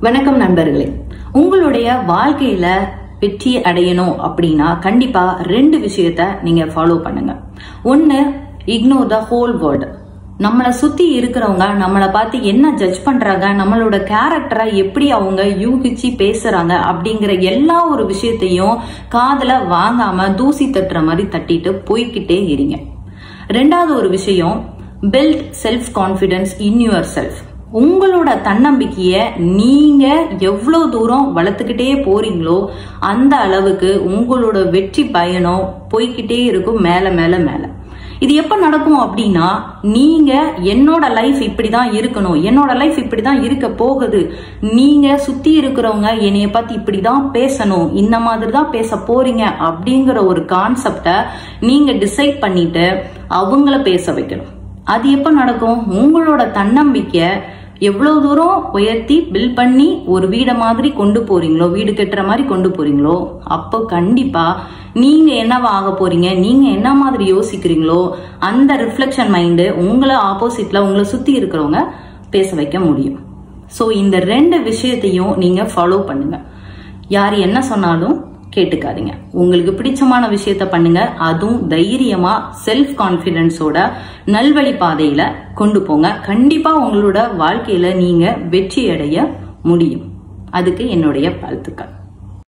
வணக்கம் நண்பர்களே உங்களுடைய வாழ்க்கையில வெற்றி அடையணும் அப்படின்னா கண்டிப்பா ரெண்டு விஷயத்த நீங்க ஃபாலோ பண்ணுங்க ஒன்னு இக்னோர் த ஹோல் வேர்ல்டு நம்மளை சுத்தி இருக்கிறவங்க நம்மளை பார்த்து என்ன ஜட்ஜ் பண்றாங்க நம்மளோட கேரக்டரை எப்படி அவங்க யூகிச்சு பேசுறாங்க அப்படிங்கிற எல்லா ஒரு விஷயத்தையும் காதுல வாங்காம தூசி தட்டுற மாதிரி தட்டிட்டு போய்கிட்டே இருங்க ரெண்டாவது ஒரு விஷயம் build self confidence in yourself உங்களோட தன்னம்பிக்கைய நீங்க எவ்வளவு தூரம் வளர்த்துக்கிட்டே போறீங்களோ அந்த அளவுக்கு உங்களோட வெற்றி பயணம் போய்கிட்டே இருக்கும் மேல மேல மேல இது எப்ப நடக்கும் அப்படின்னா நீங்க என்னோட லைஃப் இப்படிதான் இருக்கணும் என்னோட லைஃப் இப்படிதான் இருக்க போகுது நீங்க சுத்தி இருக்கிறவங்க என்னைய பார்த்து இப்படிதான் பேசணும் இந்த மாதிரி தான் பேச போறீங்க அப்படிங்கிற ஒரு கான்செப்ட நீங்க டிசைட் பண்ணிட்டு அவங்கள பேச வைக்கணும் அது எப்ப நடக்கும் உங்களோட தன்னம்பிக்கை எவ்வளவு தூரம் உயர்த்தி பில் பண்ணி ஒரு வீடை மாதிரி கொண்டு போறீங்களோ வீடு கட்டுற மாதிரி கொண்டு போறீங்களோ அப்போ கண்டிப்பா நீங்க என்னவா ஆக போறீங்க நீங்க என்ன மாதிரி யோசிக்கிறீங்களோ அந்த ரிஃப்ளெக்ஷன் மைண்டு உங்களை ஆப்போசிட்ல உங்களை சுத்தி இருக்கிறவங்க பேச வைக்க முடியும் ஸோ இந்த ரெண்டு விஷயத்தையும் நீங்க ஃபாலோ பண்ணுங்க யார் என்ன சொன்னாலும் கேட்டுக்காதீங்க உங்களுக்கு பிடிச்சமான விஷயத்த பண்ணுங்க அதுவும் தைரியமா செல்ஃப் கான்பிடன்ஸோட நல்வழி பாதையில கொண்டு போங்க கண்டிப்பா உங்களோட வாழ்க்கையில நீங்க வெற்றி அடைய முடியும் அதுக்கு என்னுடைய வாழ்த்துக்கள்